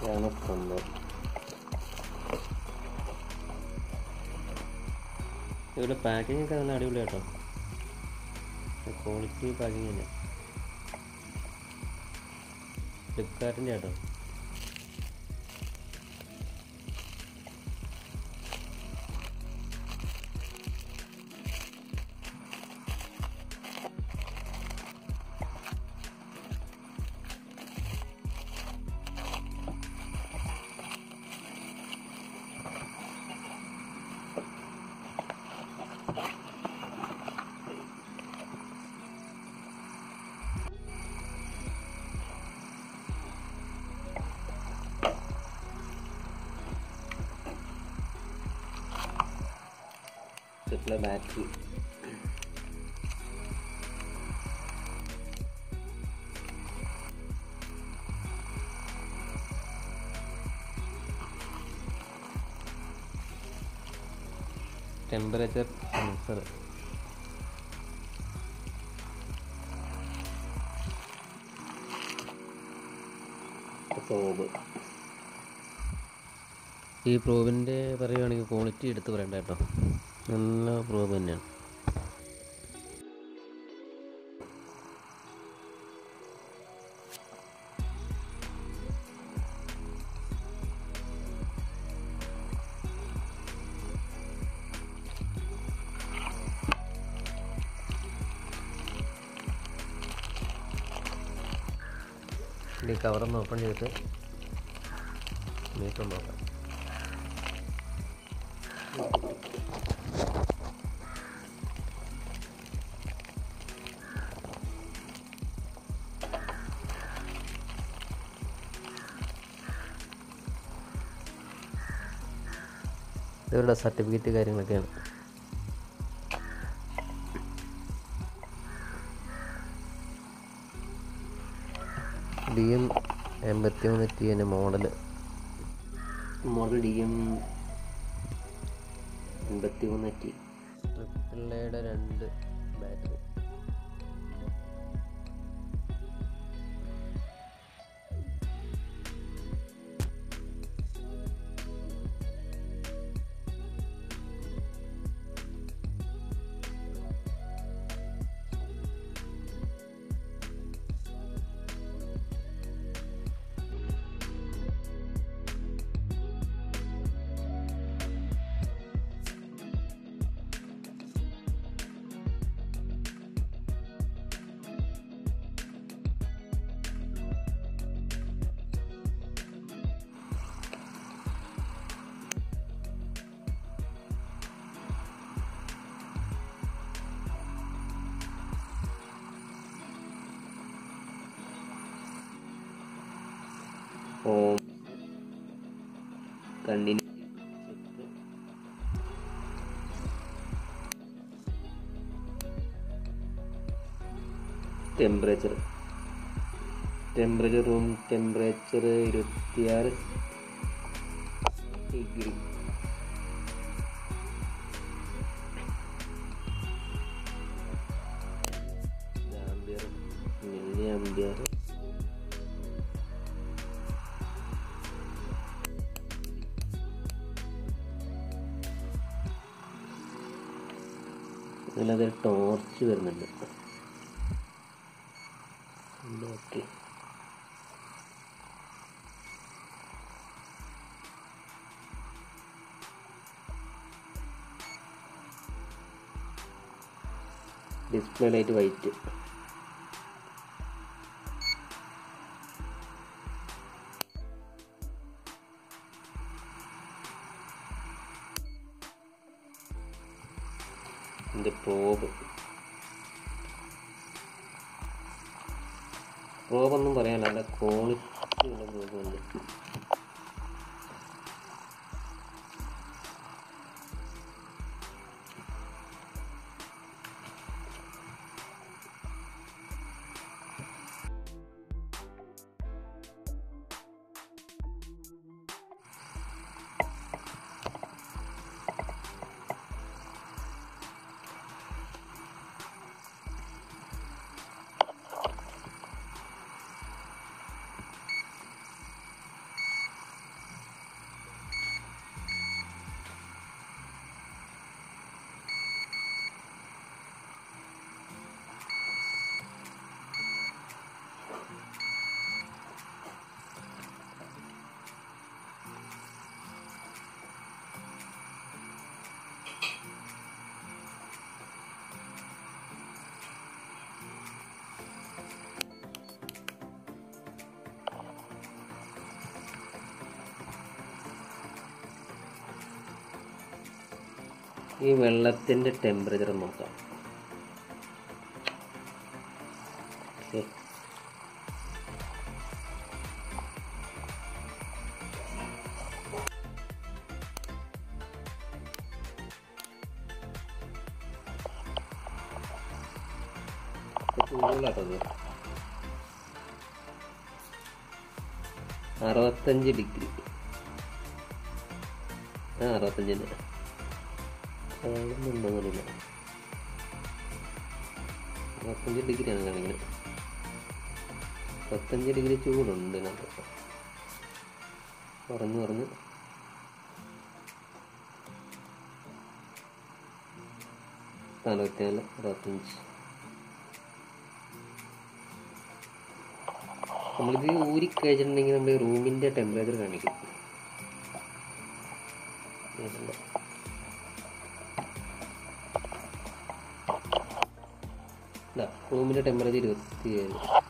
ഇതാണ് സംഭവം ഇവിടെ പാക്കിംഗ് ഒക്കെ നല്ല അടിപൊളി കേട്ടോ ക്വാളിറ്റി പാക്കിംഗ് തന്നെ ഫ്ലിപ്കാർട്ടിൻ്റെ കേട്ടോ ട്രിപ്പിളെ ബാറ്ററി ടെമ്പറേച്ചർ സെൻസർ പ്രോബ് ഈ പ്രോബിൻ്റെ പറയുകയാണെങ്കിൽ ക്വാളിറ്റി എടുത്ത് പറയണ്ട കേട്ടോ നല്ല പ്രോബ് തന്നെയാണ് ഈ കവറൊന്ന് ഓപ്പൺ ചെയ്തിട്ട് മീറ്റർ നോക്കാം ഇവരുടെ സർട്ടിഫിക്കറ്റ് കാര്യങ്ങളൊക്കെയാണ് ഡി എം എൺപത്തി മൂന്ന് ടി എൻ്റെ മോഡൽ മോഡൽ ഡി എം എൺപത്തി മൂന്ന് ടി ട്രിപ്പിളയുടെ രണ്ട് battery ohm continue temperature temperature room temperature ഇരുപത്തിയാറ് ഡിഗ്രി ആംബിയർ മില്ലി ആംബിയർ ഇതിലത് ടോർച്ച് വരുന്നുണ്ട് ഓക്കെ ഡിസ്പ്ലേ ലൈറ്റ് വൈറ്റ് ഇതിൻ്റെ പ്രോബ് പ്രോബൊന്നും പറയാനില്ല നല്ല ക്വാളിറ്റി ഉള്ള പ്രോബുണ്ട് ഈ വെള്ളത്തിൻ്റെ ടെമ്പറേച്ചർ നോക്കാം ഓക്കേ. ഇപ്പൊ ചൂടുള്ളതാട്ടോ ഇത്. അറുപത്തഞ്ച് ഡിഗ്രി ആ അറുപത്തഞ്ചിന് കാണുന്നുണ്ടോന്നില്ല അറുപത്തഞ്ച് ഡിഗ്രിയാണ് കാണിക്കുന്നത് അറുപത്തഞ്ച് ഡിഗ്രി ചൂടുണ്ട് ഇതിനകത്ത് കുറഞ്ഞ് കുറഞ്ഞ് നാനൂറ്റിനാല് അറുപത്തഞ്ച് നമ്മളിത് ഊരി കഴിച്ചിട്ടുണ്ടെങ്കിൽ നമ്മൾ റൂമിൻ്റെ ടെമ്പറേച്ചർ കാണിക്കും ഇതുണ്ട്. ഇതാ റൂമിൻ്റെ ടെമ്പറേച്ചർ ഇരുപത്തി ഏഴ്